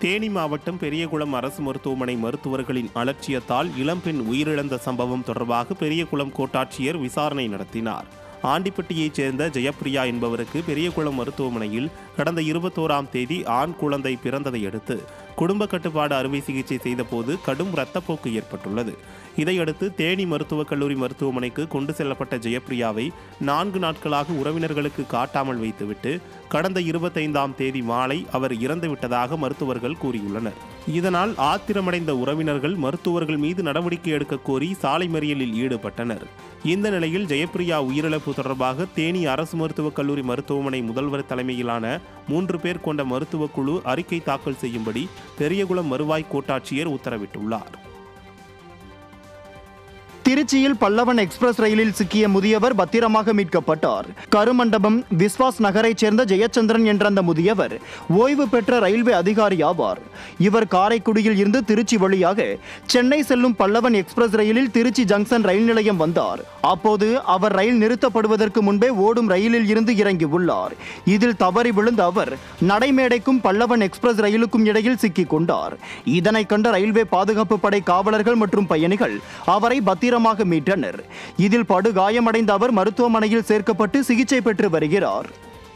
தேனி மாவட்டம் பெரியகுளம் அரசு மருத்துவமனை மருத்துவர்களின் அலட்சியத்தால் இளம்பெண் உயிரிழந்த சம்பவம் தொடர்பாக பெரியகுளம் கோட்டாட்சியர் விசாரணை நடத்தினார் ஆண்டிப்பட்டியைச் சேர்ந்த ஜெயப்பிரியா என்பவருக்கு பெரியகுளம் மருத்துவமனையில் கடந்த இருபத்தோராம் தேதி ஆண் குழந்தை பிறந்ததை அடுத்து குடும்ப கட்டுப்பாடு அறுவை சிகிச்சை செய்தபோது கடும் இரத்தப்போக்கு ஏற்பட்டுள்ளது இதையடுத்து தேனி மருத்துவக் கல்லூரி மருத்துவமனைக்கு கொண்டு செல்லப்பட்ட ஜெயப்பிரியாவை நான்கு நாட்களாக உறவினர்களுக்கு காட்டாமல் வைத்துவிட்டு கடந்த இருபத்தைந்தாம் தேதி மாலை அவர் இறந்துவிட்டதாக மருத்துவர்கள் கூறியுள்ளனர் இதனால் ஆத்திரமடைந்த உறவினர்கள் மருத்துவர்கள் மீது நடவடிக்கை எடுக்க கோரி சாலை மறியலில் ஈடுபட்டனர் இந்த நிலையில் ஜெயப்பிரியா உயிரிழப்பு தொடர்பாக தேனி அரசு மருத்துவக் கல்லூரி மருத்துவமனை முதல்வர் தலைமையிலான மூன்று பேர் கொண்ட மருத்துவக் குழு அறிக்கை தாக்கல் செய்யும்படி பெரியகுளம் வருவாய் கோட்டாட்சியர் உத்தரவிட்டுள்ளார் திருச்சியில் பல்லவன் எக்ஸ்பிரஸ் ரயிலில் சிக்கிய முதியவர் பத்திரமாக மீட்கப்பட்டார் கருமண்டபம் விஸ்வாஸ் நகரைச் சேர்ந்த ஜெயச்சந்திரன் என்ற அந்த முதியவர் ஓய்வு பெற்ற ரயில்வே அதிகாரி ஆவார் இவர் காரைக்குடியில் இருந்து திருச்சி வழியாக சென்னை செல்லும் பல்லவன் எக்ஸ்பிரஸ் ரயிலில் திருச்சி ஜங்ஷன் ரயில் நிலையம் வந்தார் அப்போது அவர் ரயில் நிறுத்தப்படுவதற்கு முன்பே ஓடும் ரயிலில் இருந்து இறங்கி உள்ளார் இதில் தவறி விழுந்த அவர் நடைமேடைக்கும் பல்லவன் எக்ஸ்பிரஸ் ரயிலுக்கும் இடையில் சிக்கிக் கொண்டார் இதனை கண்ட ரயில்வே பாதுகாப்பு படை காவலர்கள் மற்றும் பயணிகள் அவரை பத்திரமாக மீட்டனர் இதில் படுகாயமடைந்த அவர் மருத்துவமனையில் சேர்க்கப்பட்டு சிகிச்சை பெற்று வருகிறார்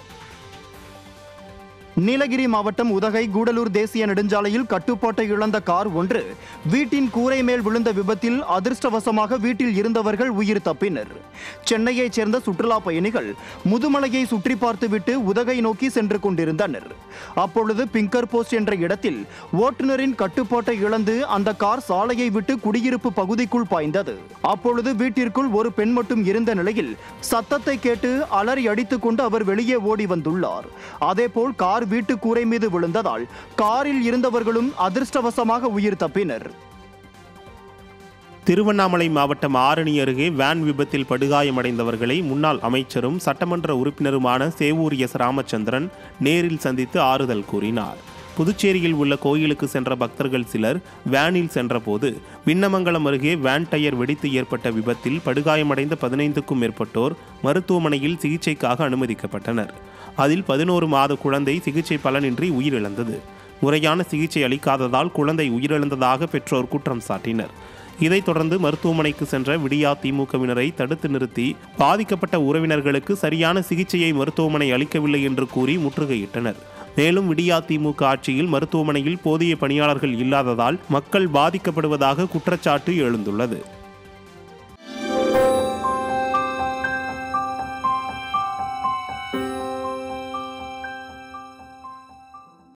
நீலகிரி மாவட்டம் உதகை கூடலூர் தேசிய நெடுஞ்சாலையில் கட்டுப்பாட்டை இழந்த கார் ஒன்று வீட்டின் கூரை மேல் விழுந்த விபத்தில் அதிர்ஷ்டவசமாக வீட்டில் இருந்தவர்கள் உயிர் தப்பினர் சென்னையைச் சேர்ந்த சுற்றுலா பயணிகள் முதுமலையை சுற்றி பார்த்துவிட்டு உதகை நோக்கி சென்று கொண்டிருந்தனர் அப்பொழுது பிங்கர் போஸ்ட் என்ற இடத்தில் ஓட்டுநரின் கட்டுப்பாட்டை இழந்து அந்த கார் சாலையை விட்டு குடியிருப்பு பகுதிக்குள் பாய்ந்தது அப்பொழுது வீட்டிற்குள் ஒரு பெண் மட்டும் இருந்த நிலையில் சத்தத்தை கேட்டு அலறி அடித்துக் கொண்டு அவர் வெளியே ஓடி வந்துள்ளார் அதேபோல் கார் வீட்டு கூரை மீது விழுந்ததால் காரில் இருந்தவர்களும் அதிர்ஷ்டவசமாக உயிர் தப்பினர் திருவண்ணாமலை மாவட்டம் ஆரணி அருகே வேன் விபத்தில் படுகாயமடைந்தவர்களை முன்னாள் அமைச்சரும் சட்டமன்ற உறுப்பினருமான சேவூர் எஸ் ராமச்சந்திரன் நேரில் சந்தித்து ஆறுதல் கூறினார் புதுச்சேரியில் உள்ள கோயிலுக்கு சென்ற பக்தர்கள் சிலர் வேனில் சென்றபோது விண்ணமங்கலம் அருகே வேன் டயர் வெடித்து ஏற்பட்ட விபத்தில் படுகாயமடைந்த பதினைந்துக்கும் மேற்பட்டோர் மருத்துவமனையில் சிகிச்சைக்காக அனுமதிக்கப்பட்டனர் அதில் பதினோரு மாத குழந்தை சிகிச்சை பலனின்றி உயிரிழந்தது முறையான சிகிச்சை அளிக்காததால் குழந்தை உயிரிழந்ததாக பெற்றோர் குற்றம் சாட்டினர் இதைத் தொடர்ந்து மருத்துவமனைக்கு சென்ற விடியா திமுகவினரை தடுத்து நிறுத்தி பாதிக்கப்பட்ட உறவினர்களுக்கு சரியான சிகிச்சையை மருத்துவமனை அளிக்கவில்லை என்று கூறி முற்றுகையிட்டனர் மேலும் விடியா திமுக ஆட்சியில் மருத்துவமனையில் போதிய பணியாளர்கள் இல்லாததால் மக்கள் பாதிக்கப்படுவதாக குற்றச்சாட்டு எழுந்துள்ளது